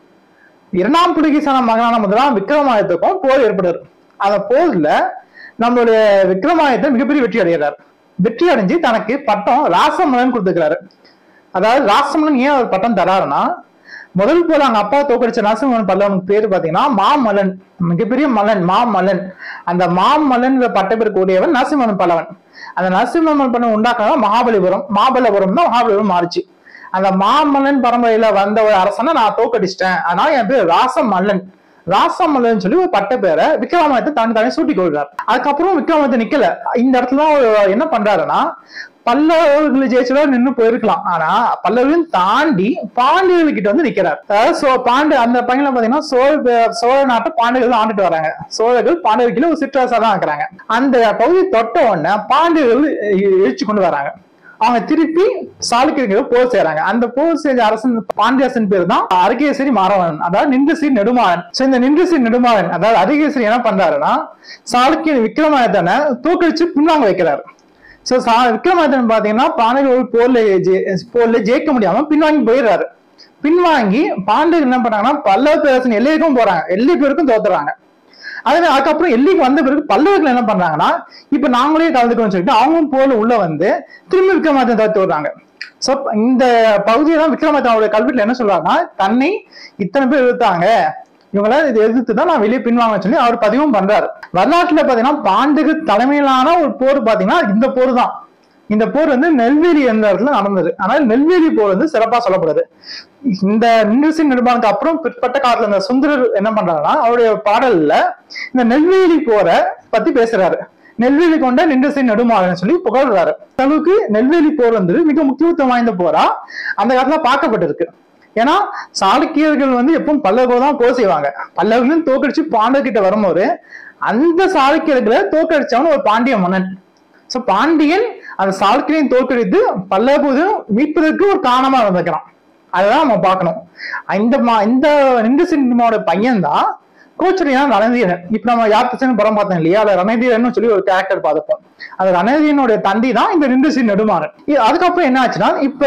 இரண்டாம் புலிகேசன மகனான முதலாம் விக்ரமாதித்துக்கும் போர் ஏற்படுது அந்த போர்ல நம்மளுடைய விக்ரமாதித்தன் மிகப்பெரிய வெற்றி அடைகிறார் வெற்றி அடைஞ்சு தனக்கு பட்டம் ராசமலன் கொடுத்துக்கிறாரு அதாவது ராசமலன் ஏன் அவர் பட்டம் தராருன்னா முதல் போல அவங்க அப்பா தோக்கடிச்ச நரசிம்மன் பல்லவனுக்கு பேரு பாத்தீங்கன்னா மாமல்லன் மிகப்பெரிய மல்லன் மாமல்லன் அந்த மாமல்லன் பட்ட பேர் கூடியவன் நரசிம்மன் பல்லவன் அந்த நரசிம்மன் பல்லவன் உண்டாக்குனா மகாபலிபுரம் மாபல்லபுரம் தான் மகாபலிபுரம் மாறுச்சு அந்த மாமல்லன் பரம்பரையில வந்த ஒரு அரசனை நான் தோக்கடிச்சிட்டேன் அதனால என் பேர் ராசமல்லன் ராசமல்லன் சொல்லி ஒரு பட்ட பேரை விக்ரமாதித்த தாண்டி தானே சூட்டி கொள்றார் அதுக்கப்புறம் விக்ரமாதித்த நிக்கல இந்த இடத்துல தான் அவர் என்ன பண்றாருன்னா பல்லவர்கள் ஜெயிச்சதோ நின்னு போயிருக்கலாம் ஆனா பல்லவர்களையும் தாண்டி பாண்டியர்கள் கிட்ட வந்து நிக்கிறார் அதாவது சோ பாண்டு அந்த பையன்ல பாத்தீங்கன்னா சோழ பே- சோழ நாட்டை பாண்டியர்கள் தான் ஆண்டுட்டு வராங்க சோழர்கள் பாண்டியர்கள் ஒரு சிற்றரசா தான் இருக்கிறாங்க அந்த பகுதி தொட்ட உடனே பாண்டியர்கள் இ- இழுச்சு கொண்டு வராங்க அவங்க திருப்பி சாளுக்கியர்கள் போர் செய்யறாங்க அந்த போர் செஞ்ச அரசன் பாண்டியரசன் பேர் தான் அரிகேசரி மாறவன் அதாவது நின்று சீர் நெடுமாறன் சோ இந்த நின்று சீர் நெடுமாறன் அதாவது அரிகேசரி என்ன பண்றாருன்னா சாளுக்கியன் விக்ரமாதித்தனை தூக்கடிச்சு பின்வாங்க வைக்கிறாரு சோ சா விக்ரமாதித்தன் பாத்தீங்கன்னா பாண்டியர்கள் போர்ல ஜெ- போர்ல ஜெயிக்க முடியாம பின்வாங்கி போயிடுறாரு பின்வாங்கி பாண்டியர்கள் என்ன பண்றாங்கன்னா பல்லவ பேரரசன் எல்லைக்கும் போறாங்க எல்லை பேருக்கும் தோத்துறாங்க அதே அதுக்கப்புறம் எல்லைக்கு வந்த பிறகு பல்லவர்கள் என்ன பண்றாங்கன்னா இப்ப நாங்களே கலந்துக்கணும்னு சொல்லிட்டு அவங்களும் போல உள்ள வந்து திரும்பி விக்ரமாதித்தன் தோத்து விடுறாங்க சோ இந்த பகுதியை தான் விக்ரமாதித்தனுடைய கல்வெட்டுல என்ன சொல்றாருன்னா தன்னை இத்தனை பேர் இழுத்தாங்க இவங்களாம் இதை எதிர்த்து தான் நான் வெளியே பின்வாங்க சொல்லி அவர் பதிவும் பண்றாரு வரலாற்றுல பாத்தீங்கன்னா பாண்டுக்கு தலைமையிலான ஒரு போர் பாத்தீங்கன்னா இந்த போர் தான் இந்த போர் வந்து நெல்வேலி என்ற இடத்துல நடந்தது ஆனால் நெல்வேலி போர் வந்து சிறப்பா சொல்லப்படுது இந்த நின்றசி நிர்மாணத்துக்கு அப்புறம் பிற்பட்ட காலத்துல இந்த சுந்தரர் என்ன பண்றாருன்னா அவருடைய பாடல்ல இந்த நெல்வேலி போரை பத்தி பேசுறாரு நெல்வேலி கொண்ட நின்றசி நெடுமாறன் சொல்லி புகழ்றாரு அந்த அளவுக்கு நெல்வேலி போர் வந்து மிக முக்கியத்துவம் வாய்ந்த போரா அந்த காலத்துல பார்க்கப்பட்டிருக்கு ஏன்னா சாளுக்கியர்கள் வந்து எப்பவும் பல்லவர்கள் தான் போர் செய்வாங்க பல்லவர்களும் தோக்கடிச்சு பாண்டவர்கிட்ட வரும்போது அந்த சாளுக்கியர்களை தோக்கடிச்சவன் ஒரு பாண்டிய மன்னன் சோ பாண்டியன் அந்த சாளுக்கியரையும் தோற்கடித்து பல்லவபூதம் மீட்பதற்கு ஒரு காரணமா இருந்திருக்கிறான் அதுதான் நம்ம பார்க்கணும் இந்த மா- இந்த நின்று சினிமாவோட பையன் தான் கோச்சரியான ரணதீரன் இப்ப நம்ம யார் பிரச்சனை படம் பார்த்தோம் இல்லையா அதுல ரணதீரன் சொல்லி ஒரு கேரக்டர் பார்த்துப்போம் அந்த ரணதீரனுடைய தந்தி தான் இந்த நின்று சின் நெடுமாறன் இ- அதுக்கப்புறம் என்ன ஆச்சுன்னா இப்ப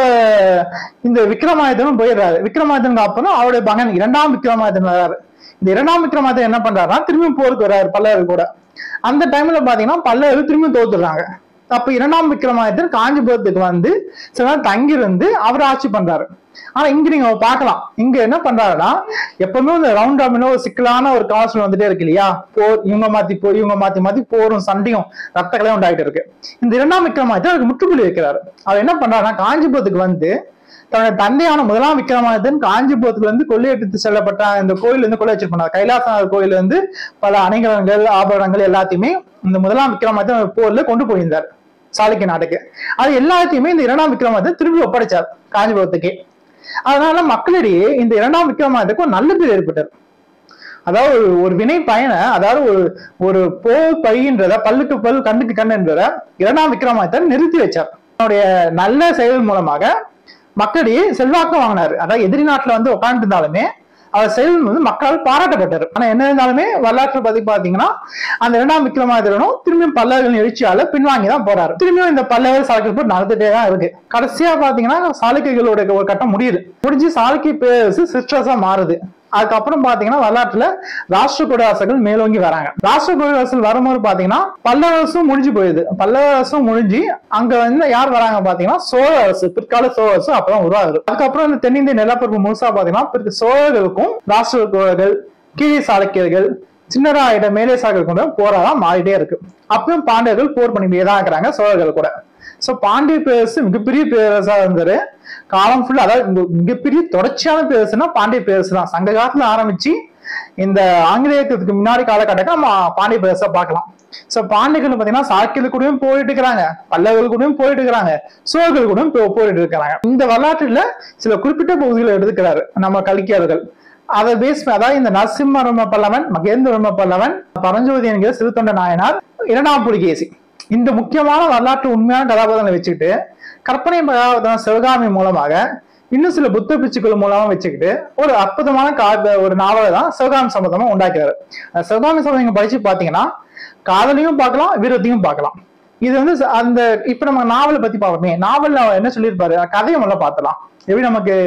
இந்த விக்ரமாயுதனும் போயிடுறாரு விக்ரமாயுதனுக்கு அப்புறம் அவருடைய மகன் இரண்டாம் விக்ரமாயுதன் வராரு இந்த இரண்டாம் விக்ரமாயுதன் என்ன பண்றாருன்னா திரும்பியும் போருக்கு வர்றாரு பல்லவர் கூட அந்த டைம்ல பாத்தீங்கன்னா பல்லவர் திரும்பியும் தோத்துடுறாங்க அப்ப இரண்டாம் விக்ரமாதித்தன் காஞ்சிபுரத்துக்கு வந்து சில நாள் தங்கியிருந்து அவர் ஆட்சி பண்றாரு ஆனா இங்க நீங்க பார்க்கலாம் இங்க என்ன பண்றாருன்னா எப்பவுமே இந்த ரவுண்ட் டாமினோ ஒரு சிக்கலான ஒரு காசு வந்துட்டே இருக்கு இல்லையா போர் இவங்க மாத்தி போய் இவங்க மாத்தி மாத்தி போரும் சண்டையும் ரத்த கலையும் உண்டாயிட்டு இருக்கு இந்த இரண்டாம் விக்ரமாதித்தன் அதுக்கு முற்றுப்புள்ளி வைக்கிறாரு அவர் என்ன பண்றாருன்னா காஞ்சிபுரத்துக்கு வந்து தன்னுடைய தந்தையான முதலாம் விக்ரமாதித்தன் காஞ்சிபுரத்துல இருந்து கொள்ளையடித்து செல்லப்பட்ட இந்த கோயில் வந்து கொள்ளை வச்சிருப்பாங்க கைலாசநாதர் கோயில் வந்து பல அணிகலன்கள் ஆபரணங்கள் எல்லாத்தையுமே இந்த முதலாம் விக்ரமாதித்தன் போர்ல கொண்டு போயிருந்தார் சாளுக்கிய நாட்டுக்கு அது எல்லாத்தையுமே இந்த இரண்டாம் விக்ரமாதித்தன் திரும்பி ஒப்படைச்சார் காஞ்சிபுரத்துக்கே அதனால மக்களிடையே இந்த இரண்டாம் விக்ரமாதித்தனுக்கு ஒரு நல்ல பேர் ஏற்பட்டது அதாவது ஒரு- ஒரு வினை பயனை அதாவது ஒரு ஒரு போர் பழின்றத பல்லுக்கு பல் கண்ணுக்கு கண் என்றத இரண்டாம் விக்ரமாதித்தன் நிறுத்தி வச்சார் அவருடைய நல்ல செயல் மூலமாக மக்களிடையே செல்வாக்கு வாங்கினாரு அதாவது எதிரி நாட்டுல வந்து உட்கார்ந்து இருந்தாலுமே அவர் செயல் வந்து மக்களால் பாராட்டப்பட்டார் ஆனா என்ன இருந்தாலுமே வரலாற்று பத்தி பாத்தீங்கன்னா அந்த இரண்டாம் விக்ரமாதித்தனும் திரும்பியும் பல்லவர்களின் எழுச்சியால பின்வாங்கி தான் போறாரு திரும்பியும் இந்த பல்லவர் சாளுக்கிய போர் நடந்துட்டே தான் இருக்கு கடைசியா பாத்தீங்கன்னா சாளுக்கியர்களோட ஒரு கட்டம் முடியுது முடிஞ்சு சாளுக்கிய பேரரசு சிற்றரசா மாறுது அதுக்கப்புறம் பாத்தீங்கன்னா வரலாற்றுல ராஷ்டிர அரசுகள் மேலோங்கி வராங்க ராஷ்டிர அரசுகள் வரும்போது பாத்தீங்கன்னா பல்லவ அரசும் முடிஞ்சு போயிடுது பல்லவ அரசும் முடிஞ்சு அங்க வந்து யார் வராங்க பாத்தீங்கன்னா சோழ அரசு பிற்கால சோழ அரசு அப்புறம் உருவாகுது அதுக்கப்புறம் இந்த தென்னிந்திய நிலப்பரப்பு முழுசா பாத்தீங்கன்னா பிறகு சோழர்களுக்கும் ராஷ்டிர சோழர்கள் கீழே சாளுக்கியர்கள் சின்னராயிட மேலே சாளுக்கியர்கள் கூட போராதான் மாறிட்டே இருக்கு அப்பயும் பாண்டியர்கள் போர் பண்ணிட்டே தான் இருக்கிறாங்க சோழர்கள் கூட சோ பாண்டிய பேரரசு மிகப்பெரிய பேரரசா இருந்தாரு காலம் ஃபுல்லா அதாவது மிக- மிகப்பெரிய தொடர்ச்சியான பேரரசுனா பாண்டிய பேரரசு தான் சங்க காலத்துல ஆரம்பிச்சு இந்த ஆங்கிலேயத்துக்கு முன்னாடி காலகட்டத்தில் நம்ம பாண்டிய பேரரசா பார்க்கலாம் சோ பாண்டியர்கள் பாத்தீங்கன்னா சாக்கியர்கள் கூடயும் போயிட்டு இருக்கிறாங்க பல்லவர்கள் கூடயும் போயிட்டு இருக்கிறாங்க சோழர்கள் கூடயும் போ- போயிட்டு இருக்கிறாங்க இந்த வரலாற்றுல சில குறிப்பிட்ட பகுதிகளை எடுத்துக்கிறாரு நம்ம கல்கியாளர்கள் அதை பேஸ் அதாவது இந்த நரசிம்மர்ம பல்லவன் மகேந்திரவர்ம பல்லவன் பரஞ்சோதி என்கிற சிறுத்தொண்ட நாயனார் இரண்டாம் புலிகேசி இந்த முக்கியமான வரலாற்று உண்மையான கதாபாத்திரங்களை வச்சுக்கிட்டு கற்பனை கதாபாத்திரம் சிவகாமி மூலமாக இன்னும் சில புத்த பிச்சுக்கள் மூலமா வச்சுக்கிட்டு ஒரு அற்புதமான கா- ஒரு நாவலை தான் சிவகாமி சம்பந்தமா உண்டாக்கிறாரு அந்த சிவகாமி சம்பந்தம் நீங்க படிச்சு பாத்தீங்கன்னா காதலையும் பார்க்கலாம் வீரத்தையும் பார்க்கலாம் இது வந்து ச- அந்த இப்ப நம்ம நாவலை பத்தி பார்ப்போமே நாவல்ல அவர் என்ன சொல்லியிருப்பாரு கதையை முதல்ல பார்த்தலாம் எப்படி நமக்கு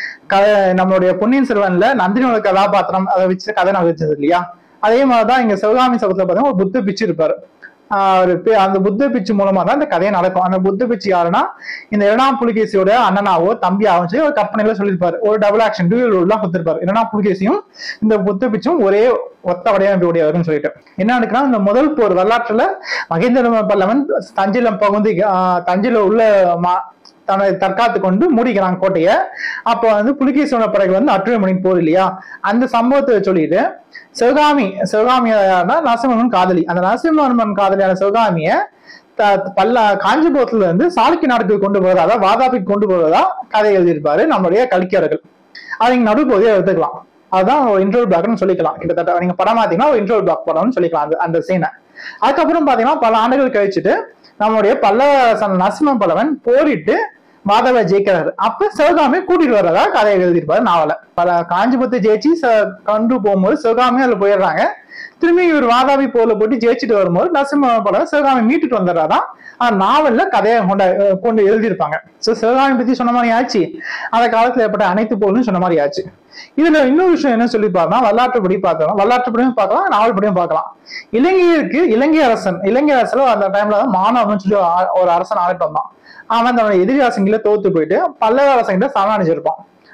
க நம்மளுடைய பொன்னியின் செல்வன்ல நந்தினியோட கதாபாத்திரம் அதை வச்சு கதை நான் வச்சது இல்லையா அதே மாதிரிதான் இங்க சிவகாமி சபத்துல பாத்தீங்கன்னா ஒரு புத்த பிச்சு இருப்பாரு ஆஹ் ஒரு பே- அந்த புத்த பிச்சு மூலமா தான் இந்த கதையை நடக்கும் அந்த புத்த பிச்சு யாருன்னா இந்த இரண்டாம் புலிகேசியோட அண்ணனாவோ தம்பியாவோ சொல்லி ஒரு கற்பனையில சொல்லியிருப்பாரு ஒரு டபுள் ஆக்ஷன் டூ எல்லாம் கொடுத்திருப்பாரு இரண்டாம் புலிகேசியும் இந்த புத்த பிச்சும் ஒரே ஒத்த வடிவமைப்பு உடையவர்னு சொல்லிட்டு என்ன நடக்குன்னா இந்த முதல் போர் வரலாற்றுல மகேந்திர பல்லவன் தஞ்சையில பகுதி ஆஹ் தஞ்சையில உள்ள மா- தன்னை தற்காத்து கொண்டு மூடிக்கிறாங்க கோட்டைய அப்ப வந்து புலிகேசியோட படைகள் வந்து அற்றுமணி போர் இல்லையா அந்த சம்பவத்தை சொல்லிட்டு சிவகாமி சிவகாமி யாருன்னா நரசிம்மன் காதலி அந்த நரசிம்மன் காதலியான சிவகாமிய த- பல்ல காஞ்சிபுரத்துல இருந்து சாளுக்கிய நாட்டுக்கு கொண்டு போறதா அதாவது வாதாபிக்கு கொண்டு போறதா கதை எழுதியிருப்பாரு நம்மளுடைய கல்கியர்கள் அதை நீங்க நடுப்பகுதியை எடுத்துக்கலாம் அதுதான் ஒரு இன்டர்வல் பிளாக்னு சொல்லிக்கலாம் கிட்டத்தட்ட நீங்க படம் பார்த்தீங்கன்னா ஒரு இன்டர்வல் பிளாக் படம்னு சொல்லிக்கலாம் அந்த அந்த சீனை அதுக்கப்புறம் பாத்தீங்கன்னா பல ஆண்டுகள் கழிச்சுட்டு நம்மளுடைய பல்லவ அரசன் நரசிம்ம பல்லவன் போரிட்டு மாதவ ஜெயிக்கிறாரு அப்ப சிவகாமி கூட்டிட்டு வர்றதா கதையை எழுதியிருப்பாரு நாவல பல காஞ்சிபுரத்தை ஜெயிச்சு ச- கொண்டு போகும்போது சிவகாமி அதுல போயிடுறாங்க திரும்பி இவர் வாதாபி போர்ல போட்டு ஜெயிச்சுட்டு வரும்போது நரசிம்ம பல்லவன் சிவகாமி மீட்டுட்டு வந்துடுறாதான் ஆனா நாவல்ல கதையை கொண்ட அஹ் கொண்டு எழுதியிருப்பாங்க சோ சிவகாமி பத்தி சொன்ன மாதிரி ஆச்சு அந்த காலத்துல ஏற்பட்ட அனைத்து போலும் சொன்ன மாதிரி ஆச்சு இதுல இன்னொரு விஷயம் என்ன சொல்லி பார்த்தா வரலாற்றுப்படி பார்த்தோம் வரலாற்றுப்படியும் பார்க்கலாம் நாவல் படியும் பார்க்கலாம் இலங்கையருக்கு இலங்கை அரசன் இலங்கை அரசுல அந்த டைம்ல தான் மானவன் சொல்லி ஒரு அரசன் ஆகிட்டு வந்தான் அவன் தன்னோட எதிரி அரசங்கில தோத்து போயிட்டு பல்லவ அரசங்கிட்ட சரணடைஞ்சிருப்பான்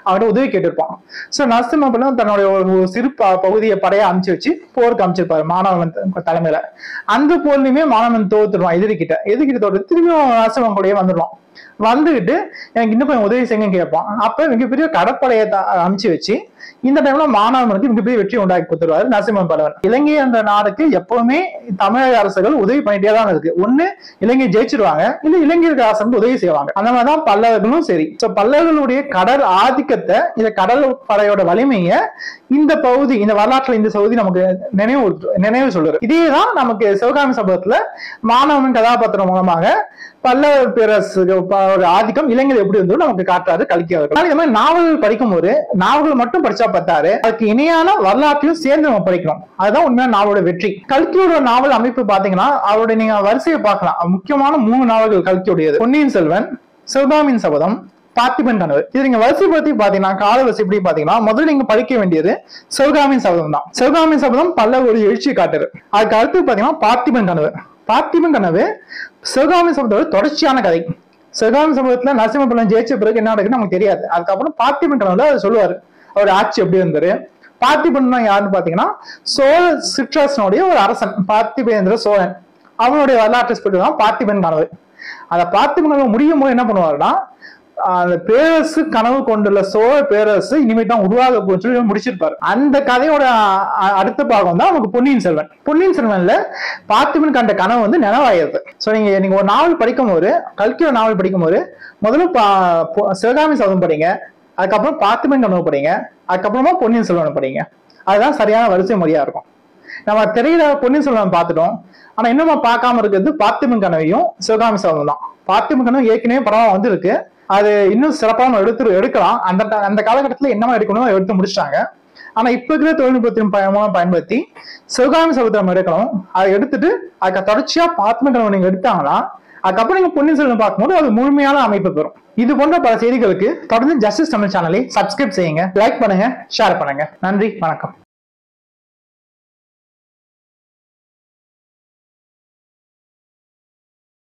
அவன்கிட்ட உதவி கேட்டிருப்பான் சோ நரசிம்ம பல்லவன் தன்னுடைய ஒரு ஒரு சிறு ப- பகுதியை படையை அமைச்சு வச்சு போருக்கு அமைச்சிருப்பாரு மாணவன் த- தலைமையில அந்த போர்லயுமே மாணவன் தோத்துருவான் எதிரிக்கிட்ட எதிர்கிட்ட தோத்து திரும்பியும் நரசிம்மன் கூடயே வந்துடுவான் வந்துகிட்டு எனக்கு இன்னும் கொஞ்சம் உதவி செய்யுங்க கேட்பான் அப்ப மிகப்பெரிய கடற்படையை த- அமைச்சு வச்சு இந்த டைம்ல மாணவனுக்கு மிகப்பெரிய வெற்றி உண்டாக்கி கொடுத்துருவாரு நரசிம்மன் பல்லவன் இலங்கை என்ற நாடுக்கு எப்பவுமே தமிழக அரசுகள் உதவி பண்ணிட்டே தான் இருக்கு ஒண்ணு இலங்கை ஜெயிச்சிருவாங்க இல்ல இலங்கை இருக்க அரசுக்கு உதவி செய்வாங்க அந்த மாதிரிதான் பல்லவர்களும் சரி சோ பல்லவர்களுடைய கடல் ஆதிக்கத்தை இந்த கடல் படையோட வலிமையை இந்த பகுதி இந்த வரலாற்றுல இந்த பகுதி நமக்கு நினைவு நினைவு சொல்லுது இதேதான் நமக்கு சிவகாமி சபதத்துல மாணவன் கதாபாத்திரம் மூலமாக பல்லவ பேரரசு ப- ஒரு ஆதிக்கம் இலங்கையில் எப்படி இருந்தோ நமக்கு காட்டுறாரு கல்கி அவர்கள் அதனால இந்த மாதிரி நாவல்கள் படிக்கும் போது நாவல்கள் மட்டும் படிச்சா பத்தாரு அதுக்கு இணையான வரலாற்றையும் சேர்ந்து நம்ம படிக்கணும் அதுதான் உண்மையான நாவலோட வெற்றி கல்கியோட நாவல் அமைப்பு பாத்தீங்கன்னா அவருடைய நீங்க வரிசையை பார்க்கலாம் முக்கியமான மூணு நாவல்கள் கல்கியுடையது பொன்னியின் செல்வன் சிவகாமியின் சபதம் பார்த்திபன் கனவு இது நீங்க வரிசைப்படுத்தி பாத்தீங்கன்னா கால வரிசை எப்படி பாத்தீங்கன்னா முதல்ல நீங்க படிக்க வேண்டியது சிவகாமியின் சபதம் தான் சிவகாமியின் சபதம் பல்ல ஒரு எழுச்சியை காட்டுது அதுக்கு அடுத்து பாத்தீங்கன்னா பார்த்திபன் கனவு பார்த்திபன் கனவு சிவகாமி சபதத்தோட தொடர்ச்சியான கதை சிவகாமி சபதத்துல நரசிம்ம பல்லவன் ஜெயிச்ச பிறகு என்ன நடக்குன்னு நமக்கு தெரியாது அதுக்கப்புறம் பார்த்திபன் கனவுல அவர் சொல்லுவாரு அவர் ஆட்சி எப்படி இருந்தாரு பார்த்திபன் யாருன்னு பாத்தீங்கன்னா சோழ சிற்றரசனுடைய ஒரு அரசன் பார்த்திபேந்திர சோழன் அவனுடைய வரலாற்று சொல்லி தான் பார்த்திபன் கனவு அந்த பார்த்திபன் கனவு முடியும் போது என்ன பண்ணுவாருன்னா ஆஹ் அந்த பேரரசு கனவு கொண்டுள்ள சோழ பேரரசு இனிமேல் தான் உருவாக போகுதுன்னு சொல்லி முடிச்சிருப்பாரு அந்த கதையோட அ- அடுத்த பாகம் தான் நமக்கு பொன்னியின் செல்வன் பொன்னியின் செல்வன்ல பார்த்திபன் கண்ட கனவு வந்து நினைவாயிருது சோ நீங்க நீங்க ஒரு நாவல் படிக்கும் போது கல்கியோட நாவல் படிக்கும் போது முதல்ல பா- பொ- சிவகாமி சபதம் படிங்க அதுக்கப்புறம் பார்த்திபன் கனவு படிங்க அதுக்கப்புறமா பொன்னியின் செல்வன் படிங்க அதுதான் சரியான வரிசை முறையா இருக்கும் நம்ம திரையில பொன்னியின் செல்வன் பார்த்துட்டோம் ஆனா இன்னும் நம்ம பார்க்காம இருக்கிறது பார்த்திபன் கனவையும் சிவகாமி சபதம் தான் பார்த்திபன் கனவு ஏற்கனவே படம் வந்திருக்கு அது இன்னும் சிறப்பாக நம்ம எடுத்து எடுக்கலாம் அந்த ட- அந்த காலகட்டத்துல என்னமா எடுக்கணுமோ அதை எடுத்து முடிச்சிட்டாங்க ஆனா இப்ப இருக்கிற தொழில்நுட்பத்தின் பய- மூலம் பயன்படுத்தி சிவகாமி சபதத்தை நம்ம எடுக்கணும் அதை எடுத்துட்டு அதுக்கு தொடர்ச்சியா பார்த்திபன் கனவு நீங்க எடுத்தாங்கன்னா அதுக்கப்புறம் நீங்க பொன்னியின் செல்வன் பார்க்கும்போது அது முழுமையான அமைப்பு பெறும் இது போன்ற பல செய்திகளுக்கு தொடர்ந்து ஜஸ்டிஸ் தமிழ் சேனலை சப்ஸ்கிரைப் செய்யுங்க லைக் பண்ணுங்க ஷேர் பண்ணுங்க நன்றி வணக்கம்